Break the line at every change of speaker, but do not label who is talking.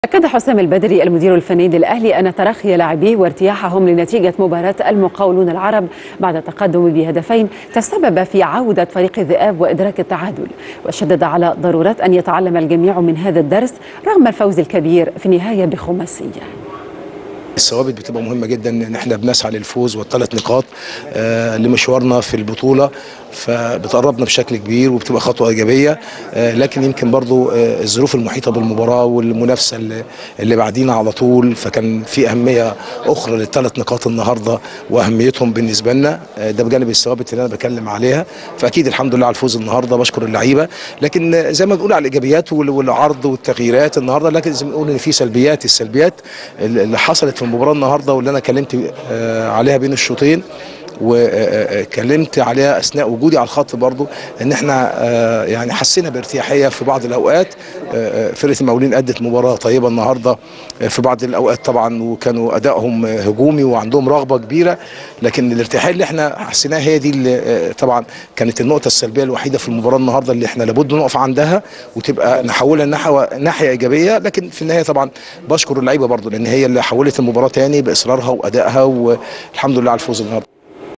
أكد حسام البدري المدير الفني للأهلي أن ترخي لاعبيه وارتياحهم لنتيجة مباراة المقاولون العرب بعد التقدم بهدفين تسبب في عودة فريق الذئاب وإدراك التعادل وشدد على ضرورة أن يتعلم الجميع من هذا الدرس رغم الفوز الكبير في النهاية بخماسية
الثوابت بتبقى مهمه جدا ان احنا بنسعى للفوز والثلاث نقاط آه لمشوارنا في البطوله فبتقربنا بشكل كبير وبتبقى خطوه ايجابيه آه لكن يمكن برضو آه الظروف المحيطه بالمباراه والمنافسه اللي, اللي بعدينا على طول فكان في اهميه اخرى للثلاث نقاط النهارده واهميتهم بالنسبه لنا آه ده بجانب الثوابت اللي انا بكلم عليها فاكيد الحمد لله على الفوز النهارده بشكر اللعيبه لكن زي ما بنقول على الايجابيات والعرض والتغييرات النهارده لكن زي ما بنقول ان في سلبيات السلبيات اللي حصلت في المباراه النهارده واللي انا كلمت عليها بين الشوطين وكلمت عليها اثناء وجودي على الخط برضو ان احنا يعني حسينا بارتياحيه في بعض الاوقات فرقه المقاولين ادت مباراه طيبه النهارده في بعض الاوقات طبعا وكانوا ادائهم هجومي وعندهم رغبه كبيره لكن الارتياحيه اللي احنا حسيناها هي دي اللي طبعا كانت النقطه السلبيه الوحيده في المباراه النهارده اللي احنا لابد نقف عندها وتبقى نحولها نحو ناحيه ايجابيه لكن في النهايه طبعا بشكر اللعيبه برضو لان هي اللي حولت المباراه تاني باصرارها وادائها والحمد لله على الفوز النهارده